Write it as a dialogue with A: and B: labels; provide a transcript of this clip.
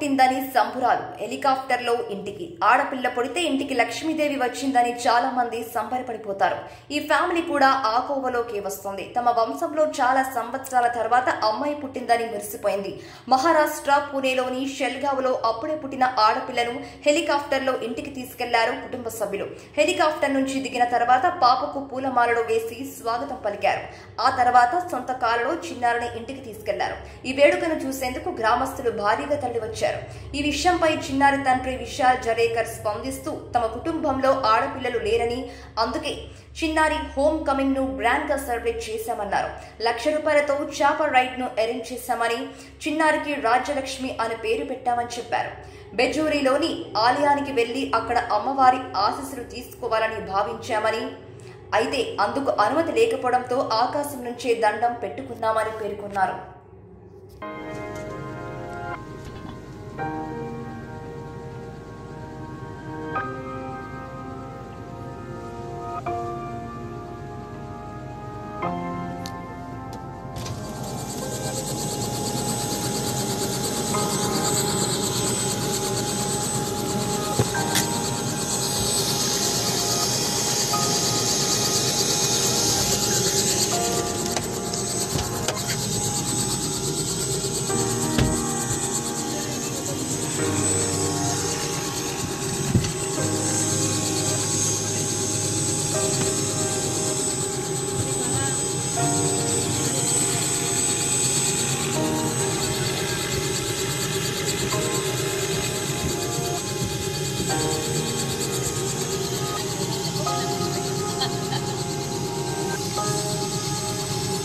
A: పుట్టిందని సంబురాలు హెలికాప్టర్లో ఇంటికి ఆడపిల్ల పుడితే ఇంటికి లక్ష్మీదేవి వచ్చిందని చాలా మంది సంబరపడిపోతారు ఈ ఫ్యామిలీ కూడా ఆ కోవలోకి వస్తుంది తమ వంశంలో చాలా సంవత్సరాల తర్వాత అమ్మాయి పుట్టిందని మురిసిపోయింది మహారాష్ట్ర పూణేలోని షెల్గావ్లో అప్పుడే పుట్టిన ఆడపిల్లను హెలికాప్టర్లో ఇంటికి తీసుకెళ్లారు కుటుంబ సభ్యులు హెలికాప్టర్ నుంచి దిగిన తర్వాత పాపకు పూలమాలలు వేసి స్వాగతం పలికారు ఆ తర్వాత సొంత కారులో చిన్నారిని ఇంటికి తీసుకెళ్లారు ఈ వేడుకను చూసేందుకు గ్రామస్తులు భారీగా తరలి వచ్చారు ఈ విషయంపై చిన్నారి తండ్రి విశాల్ జరేకర్ స్పందిస్తూ తమ కుటుంబంలో ఆడపిల్లలు లేరని అందుకే చిన్నారి హోమ్ కమింగ్ ను గ్రాండ్ గా సెలబ్రేట్ చేశామన్నారు లక్ష రూపాయలతో చాప రైడ్ ను అరేంజ్ చేశామని చిన్నారికి రాజ్యలక్ష్మి అనే పేరు పెట్టామని చెప్పారు బెజూరిలోని ఆలయానికి వెళ్లి అక్కడ అమ్మవారి ఆశీస్సులు తీసుకోవాలని భావించామని అయితే అందుకు అనుమతి లేకపోవడంతో ఆకాశం నుంచే దండం పెట్టుకున్నామని పేర్కొన్నారు